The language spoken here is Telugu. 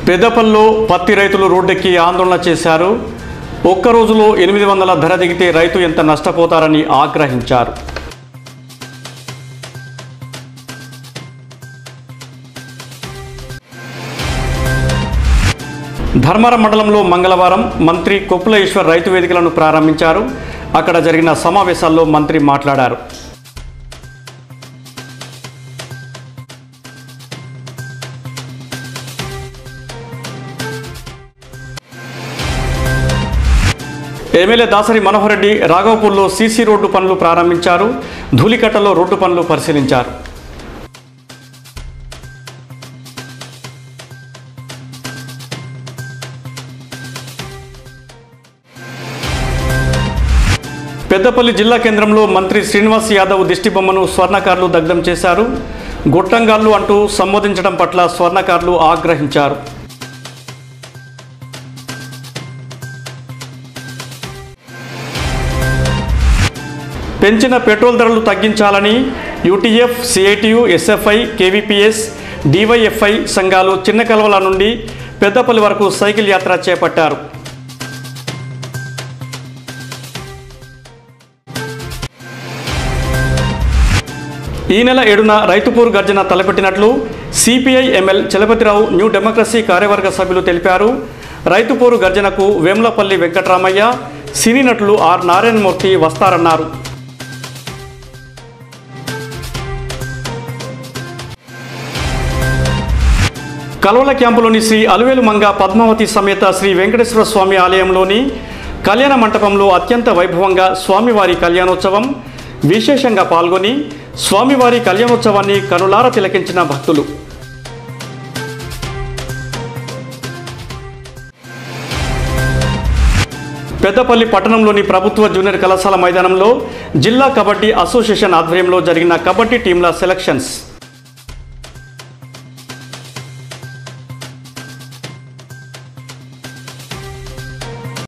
పెద్దపల్లిలో పత్తి రైతులు రోడ్డెక్కి ఆందోళన చేశారు ఒక్క రోజులో ఎనిమిది వందల ధర దిగితే రైతు ఎంత నష్టపోతారని ఆగ్రహించారు ధర్మారం మండలంలో మంగళవారం మంత్రి కొప్పుల ఈశ్వర్ రైతు వేదికలను ప్రారంభించారు అక్కడ జరిగిన సమావేశాల్లో మంత్రి మాట్లాడారు ఎమ్మెల్యే దాసరి మనోహర్ రెడ్డి రాఘవపూర్లో సీసీ రోడ్డు పనులు ప్రారంభించారు ధూళికట్టలో రోడ్డు పనులు పరిశీలించారు పెద్దపల్లి జిల్లా కేంద్రంలో మంత్రి శ్రీనివాస్ యాదవ్ దిష్టిబొమ్మను స్వర్ణకారులు దగ్ధం చేశారు గొట్టంగాళ్ళు అంటూ సంబోధించడం పట్ల స్వర్ణకారులు ఆగ్రహించారు పెంచిన పెట్రోల్ ధరలు తగ్గించాలని UTF CITU SFI KVPS DYFI సంఘాలు చిన్న కలవల నుండి పెద్దపల్లి వరకు సైకిల్ యాత్ర చేపట్టారు ఈ నెల ఏడున రైతుపూర్ గర్జన తలపెట్టినట్లు CPI ML Chalapathirao New Democracy కార్యవర్గ సభ్యులు తెలిపారు రైతుపూరు గర్జనకు వేములపల్లి వెంకటరామయ్య సినీ నటులు ఆర్ నారాయణమూర్తి వస్తారన్నారు కల్వల క్యాంపులోని శ్రీ అలువేలు మంగ పద్మావతి సమేత శ్రీ వెంకటేశ్వర స్వామి ఆలయంలోని కళ్యాణ మంటపంలో అత్యంత వైభవంగా స్వామివారి కళ్యాణోత్సవం విశేషంగా పాల్గొని స్వామివారి కళ్యాణోత్సవాన్ని కనులార తిలకించిన భక్తులు పెద్దపల్లి పట్టణంలోని ప్రభుత్వ జూనియర్ కళాశాల మైదానంలో జిల్లా కబడ్డీ అసోసియేషన్ ఆధ్వర్యంలో జరిగిన కబడ్డీ టీంల సెలక్షన్స్